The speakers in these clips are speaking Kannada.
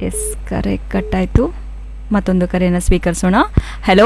ಎಸ್ ಕರೆ ಕಟ್ಟಾಯಿತು ಮತ್ತೊಂದು ಕರೆಯನ್ನು ಸ್ವೀಕರಿಸೋಣ ಹಲೋ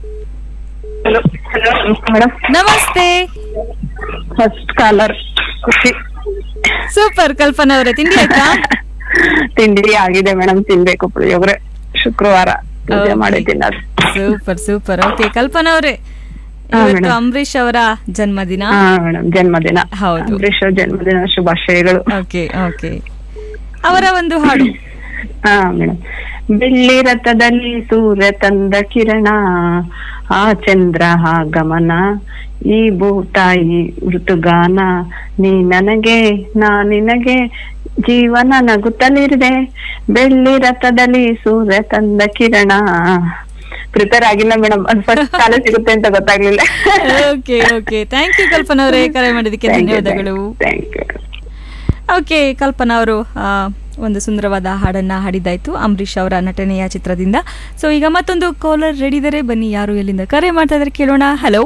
ಹಲೋ ಹಲೋ ನಮಸ್ತೆ ಮೇಡಮ್ ನಮಸ್ತೆ ಫಸ್ಟ್ ಕಾಲರ್ ಖುಷಿ ಸೂಪರ್ ಕಲ್ಪನಾ ಅವರೇ ತಿಂಡಿ ಆಯ್ತಾ ತಿಂಡಿ ಆಗಿದೆ ಮೇಡಮ್ ತಿನ್ಬೇಕು ಪುಳಿಯೋಗರೆ ಶುಕ್ರವಾರ ಪೂಜೆ Okay. ಮಾಡಿ ತಿನ್ನೋದು ಸೂಪರ್ ಸೂಪರ್ ಓಕೆ ಕಲ್ಪನಾ ಅವರೇ ಹಾ, ಇವತ್ತು madam. ಅಂಬರೀಶ್ ಅವರ ಜನ್ಮದಿನ ಹಾ ಮೇಡಮ್ ಜನ್ಮದಿನ ಹೌದು. ಅಂಬರೀಶ್ ಅವ್ರ ಜನ್ಮದಿನ ಶುಭಾಶಯಗಳು ಓಕೆ ಓಕೆ ಅವರ ಒಂದು ಹಾಡು ಹಾ ಮೇಡಮ್ ಬೆಳ್ಳಿ ರಥದಲ್ಲಿ ಸೂರ್ಯ ತಂದ ಕಿರಣ ಆ ಚಂದ್ರ ಆಗಮನ ಈ ಭೂತಾಯಿ ಋತುಗಾನ ನೀ ನನಗೆ ನಾ ನಿನಗೆ ಜೀವನ ನಗುತ್ತಲಿರಿದೆ ಬೆಳ್ಳಿ ರಥದಲ್ಲಿ ಸೂರ್ಯ ತಂದ ಕಿರಣ ಪ್ರಿಪೇರ್ ಆಗಿಲ್ಲ ಮೇಡಮ್ ಅದು ಫಸ್ಟ್ ಕಾಲ ಸಿಗುತ್ತೆ ಅಂತ ಗೊತ್ತಾಗ್ಲಿಲ್ಲ okay okay thank you Kalpana ಅವರೇ ಕರೆ ಮಾಡಿದ್ದಕ್ಕೆ ಧನ್ಯವಾದಗಳು ಥ್ಯಾಂಕ್ ಯು ಓಕೆ ಕಲ್ಪನಾ ಅವರು ಆ, ಒಂದು ಸುಂದರವಾದ ಹಾಡನ್ನ ಹಾಡಿದ್ದಾಯ್ತು ಅಂಬರೀಷ್ ಅವರ ನಟನೆಯ ಚಿತ್ರದಿಂದ ಸೊ ಈಗ ಮತ್ತೊಂದು ಕಾಲರ್ ರೆಡಿ ಇದ್ದಾರೆ ಬನ್ನಿ ಯಾರು ಎಲ್ಲಿಂದ ಕರೆ ಮಾಡ್ತಾ ಇದ್ದಾರೆ ಕೇಳೋಣ ಹಲೋ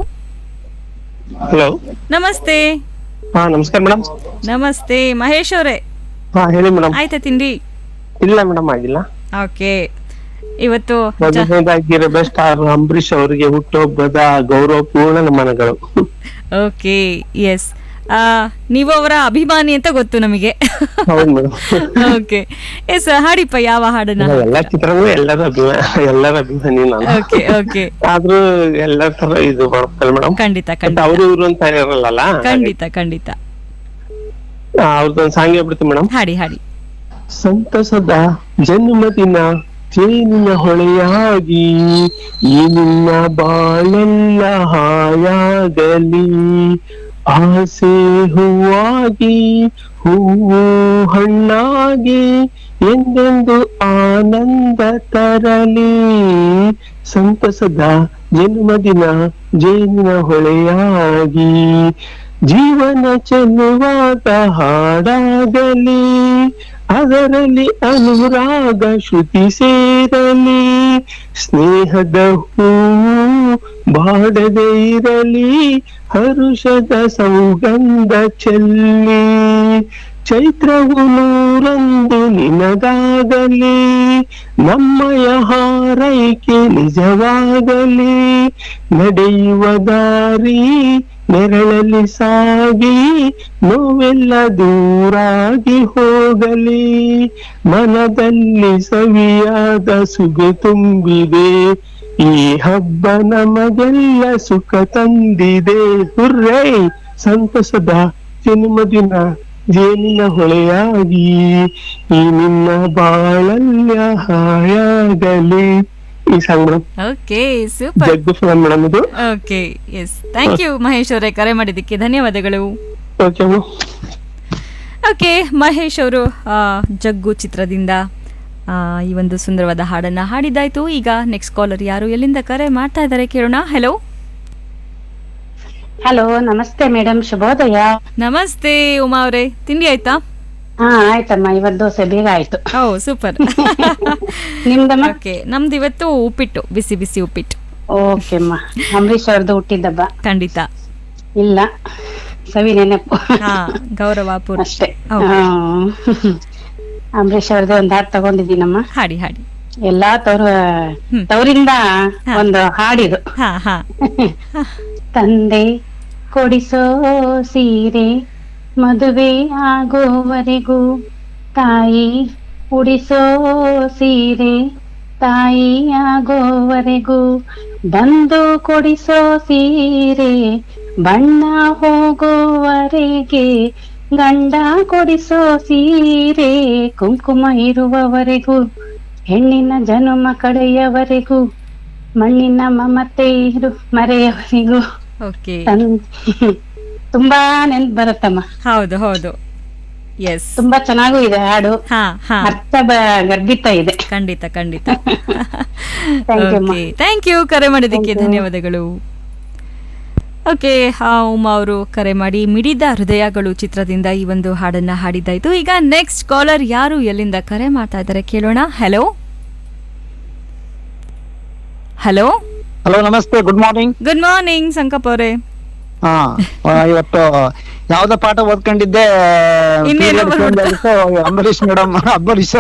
ಹಲೋ ನಮಸ್ತೆ ಹಾ ನಮಸ್ಕಾರ ಮೇಡಮ್ ನಮಸ್ತೆ ಮಹೇಶ್ ಅವರೇ ಹಾ ಹೇಳಿ ಮೇಡಮ್ ಆಯ್ತಾ ತಿಂಡಿ ಇಲ್ಲ ಮೇಡಮ್ ಆಗಿಲ್ಲ ಓಕೆ ಇವತ್ತು ಜ- ಮೊದಲನೇದಾಗಿ ಸ್ಟಾರ್ ಅಂಬರೀಶ್ ಅವರಿಗೆ ಹುಟ್ಟುಹಬ್ಬದ ಗೌರವಪೂರ್ಣ ನಮನಗಳು ಓಕೆ ಎಸ್ ನೀವು ಅವರ ಅಭಿಮಾನಿ ಅಂತ ಗೊತ್ತು ನಮಗೆ ಹೌದು ಮೇಡಮ್ ಓಕೆ ಎಸ್ ಹಾಡಿಪ್ಪ ಯಾವ ಹಾಡನ್ನ ಎಲ್ಲಾ ಚಿತ್ರನೂ ಎಲ್ಲರ ಅಭಿಮಾನ ಎಲ್ಲರ ಅಭಿಮಾನಿ ನಾನು ಓಕೆ ಓಕೆ ಆದ್ರೂ ಎಲ್ಲರ ತರ ಇದು ಮಾಡ್ತಾರೆ ಮೇಡಮ್ ಖಂಡಿತ ಬಟ್ ಖಂಡಿತ ಅವ್ರು ಇವ್ರು ಅಂತ ಇರಲ್ಲ ಖಂಡಿತ ಖಂಡಿತ ಅವ್ರದ್ದೊಂದು ಸಾಂಗ್ ಹೇಳ್ಬಿಡ್ತೀನಿ ಮೇಡಮ್ ಹಾಡಿ ಹಾಡಿ ಸಂತಸದ ಜನ್ಮದಿನ ಜೇನಿನ ಹೊಳೆಯಾಗಿ ಈ ನಿನ್ನ ಬಾಳೆಲ್ಲ ಹಾಯಾಗಲಿ ಆಸೆ ಹೂವಾಗಿ ಹೂವು ಹಣ್ಣಾಗಿ ಎಂದೆಂದು ಆನಂದ ತರಲಿ ಸಂತಸದ ಜನ್ಮದಿನ ಜೇನಿನ ಹೊಳೆಯಾಗಿ ಜೀವನ ಚೆಲ್ಲುವಾಗ ಹಾಡಾಗಲಿ ಅದರಲ್ಲಿ ಅನುರಾಗ ಶ್ರುತಿ ಸೇರಲಿ ಸ್ನೇಹದ ಹೂವು ಬಾಡದೆ ಇರಲಿ ಹರುಷದ ಸೌಗಂಧ ಚೆಲ್ಲಿ ಚೈತ್ರವು ನೂರೊಂದು ನಿನಗಾಗಲಿ ನಮ್ಮಯ ಹಾರೈಕೆ ನಿಜವಾಗಲಿ ನಡೆಯುವ ದಾರಿ ನೆರಳಲ್ಲಿ ಸಾಗಿ ನೋವೆಲ್ಲ ದೂರಾಗಿ ಹೋಗಲಿ ಮನದಲ್ಲಿ ಸವಿಯಾದ ಸುಗೆ ತುಂಬಿದೆ ಈ ಹಬ್ಬ ನಮಗೆಲ್ಲ ಸುಖ ತಂದಿದೆ ಹುರ್ರೇ ಸಂತಸದ ಜನ್ಮದಿನ ಜೇನಿನ ಹೊಳೆಯಾಗಿ ಈ ನಿನ್ನ ಬಾಳಲ್ಯ ಹಾಯಾಗಲಿ ಈ song madam okay super Jaggu film madam ಇದು okay yes thank you Mahesh ಅವರೇ ಕರೆ ಮಾಡಿದ್ದಕ್ಕೆ ಧನ್ಯವಾದಗಳು ಓಕೆ ಮೇಡಮ್ ಓಕೆ ಮಹೇಶ್ ಅವರು ಆ, ಜಗ್ಗು ಚಿತ್ರದಿಂದ ಆ, ಈ ಒಂದು ಸುಂದರವಾದ ಹಾಡನ್ನ ಹಾಡಿದ್ದಾಯ್ತು ಈಗ ನೆಕ್ಸ್ಟ್ ಕಾಲರ್ ಯಾರು ಎಲ್ಲಿಂದ ಕರೆ ಮಾಡ್ತಾ ಇದ್ದಾರೆ ಕೇಳೋಣ ಹಲೋ ಹಲೋ ನಮಸ್ತೆ ಮೇಡಮ್ ಶುಭೋದಯ ನಮಸ್ತೆ ಉಮಾ ಅವರೇ ತಿಂಡಿ ಆಯ್ತಾ ಹಾ ಆಯ್ತಮ್ಮ ಇವತ್ತು ದೋಸೆ ಬೇಗ ಆಯ್ತು ಓ ಸೂಪರ್ ನಿಮ್ದಮ್ಮ ಓಕೆ ನಮ್ದು ಇವತ್ತು ಉಪ್ಪಿಟ್ಟು ಬಿಸಿ ಬಿಸಿ ಉಪ್ಪಿಟ್ಟು ಓಕೆ ಅಮ್ಮ ಅಂಬರೀಶ್ ಅವ್ರದ್ದು ಹುಟ್ಟಿದ್ದಬ್ಬ ಖಂಡಿತ ಇಲ್ಲ ಸವಿ ನೆನಪು ಹಾ ಗೌರವ ಪೂರ್ಣ ಅಷ್ಟೇ Okay. ಹಾ. ಅಂಬರೀಶ್ ಅವ್ರದ್ದು ಒಂದ್ ಹಾಡ್ ತಗೊಂಡಿದ್ದೀನಮ್ಮ ಹಾಡಿ ಹಾಡಿ ಎಲ್ಲಾ ತವ್ರ ಹ್ಮ್. ತವರಿಂದ ಹಾ. ಒಂದು ಹಾಡಿದು ಹಾ ಹಾ ತಂದೆ ಕೊಡಿಸೋ ಸೀರೆ ಮದುವೆ ಆಗೋವರೆಗೂ ತಾಯಿ ಉಡಿಸೋ ಸೀರೆ ತಾಯಿ ಆಗೋವರೆಗೂ ಬಂದು ಕೊಡಿಸೋ ಸೀರೆ ಬಣ್ಣ ಹೋಗುವವರೆಗೆ ಗಂಡ ಕೊಡಿಸೋ ಸೀರೆ ಕುಂಕುಮ ಇರುವವರೆಗೂ ಹೆಣ್ಣಿನ ಜನುಮ ಕಡೆಯವರೆಗೂ ಮಣ್ಣಿನ ಮಮತೆ ಇರು ಮರೆಯವರೆಗೂ ಓಕೆ ತನ್- ತುಂಬಾ ನೆನ್ಪು ಬರುತ್ತಮ್ಮ ಹೌದು ಹೌದು ಎಸ್ ತುಂಬಾ ಚೆನ್ನಾಗೂ ಇದೆ ಹಾಡು ಹಾ ಹಾ ಅರ್ಥ ಬ- ಗರ್ಭಿತ ಇದೆ ಖಂಡಿತ ಖಂಡಿತ Thank you, ಅಮ್ಮ. ಥ್ಯಾಂಕ್ ಯು ಕರೆ ಮಾಡಿದ್ದಕ್ಕೆ Thank you. ಧನ್ಯವಾದಗಳು ಓಕೆ ಉಮಾ ಅವರು ಕರೆ ಮಾಡಿ ಮಿಡಿದ ಹೃದಯಗಳು ಚಿತ್ರದಿಂದ ಈ ಒಂದು ಹಾಡನ್ನ ಹಾಡಿದ್ದಾಯ್ತು ಈಗ ನೆಕ್ಸ್ಟ್ ಕಾಲರ್ ಯಾರು ಎಲ್ಲಿಂದ ಕರೆ ಮಾಡ್ತಾ ಇದ್ದಾರೆ ಕೇಳೋಣ ಹಲೋ ಹಲೋ ಹಲೋ ನಮಸ್ತೆ good morning good morning Sankappa ಅವರೇ ಹಾ ಆ, ಇವತ್ತು ಯಾವ್ದೋ ಪಾಠ ಓದ್ಕೊಂಡಿದ್ದೆ ಇನ್ನೇನೋ period change ಆಗಿತ್ತು. ಅಂಬರೀಶ್ ಮೇಡಮ್ ಅಂಬರೀಶ್